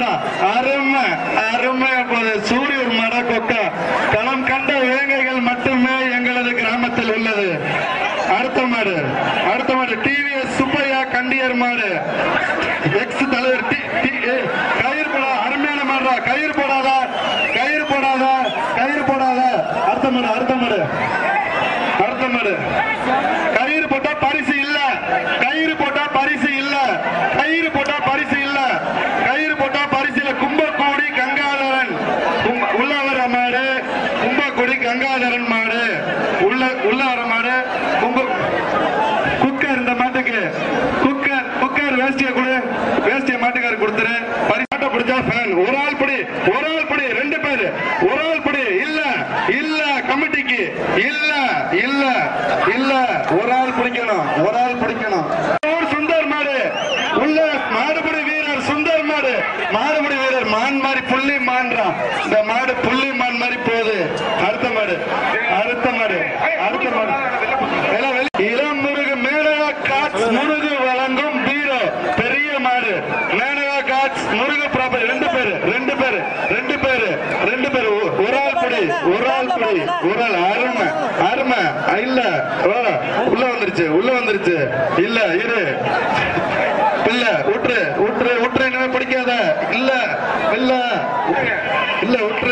அருமை அருமை அப்போது சூரியன் மட கொக்கா களம் கண்ட வேங்கைகள் மட்டுமே எங்களது கிராமத்தில் உள்ளது அடுத்த மாடு அடுத்த மாடு டிவிஎஸ் சுப்பையா கண்டியர் மாடு எக்ஸ் தலைவர் டி- டி- ஏ, கயிறு போடா அருமையான மாடுடா கயிறு போடாத கயிறு போடாத கயிறு போடாத அடுத்த மாடு அடுத்த மாடு அடுத்த மாடு கயிறு போட்டா பரிசு இல்ல கயிறு போட்டா பரிசு இல்ல கயிறு போட்டா பரிசு இல்ல கயிறு போட்டா பரிசு இல்ல கும்பக்கோடி கங்காதரன் கும்ப- உள்ள வர மாடு கும்பக்கோடி கங்காதரன் மாடு உள்ள உள்ள வர மாடு கும்ப குக்கர் இந்த மாட்டுக்கு குக்கர் குக்கர் வேஷ்டிய கொடு வேஷ்டிய மாட்டுக்காரு கொடுத்துரு பரிசாட்ட பிடிச்சா ஃபேன் ஒரு ஆள் பிடி ஒரு ஆள் பிடி ரெண்டு பேரு ஒரு ஆள் பிடி இல்ல இல்ல கமிட்டிக்கு இல்ல இல்ல இல்ல ஒரு ஆள் பிடிக்கணும் ஒரு ஆள் பிடிக்கணும் ஊர் சுந்தர் மாடு உள்ள மாடுபிடி வீரர் சுந்தர் மாடு மாடுபிடி வீரர் மான் மாதிரி புள்ளி மான்றான் இந்த மாடு புள்ளி மான் மாதிரி போகுது அடுத்த மாடு அடுத்த மாடு அடுத்த மாடு எல்லாம் வெளி- இளம் முருகு மேனகா காட்ஸ் முருகு வழங்கும் பீரோ பெரிய மாடு மேனகா காட்ஸ் முருகு ப்ராப்பர் ரெண்டு பேரு ரெண்டு பேரு ரெண்டு பேரு ரெண்டு பேரு ஒ- ஒரு ஆள் புடி ஒரு ஆள் புடி ஒரு ஆள் அருமை அருமை இல்ல வா. உள்ள வந்துருச்சு உள்ள வந்துருச்சு இல்ல இரு இல்ல விட்டுரு விட்டுரு விட்டுரு என்ன பிடிக்காத இல்ல இல்ல இல்ல விட்டுரு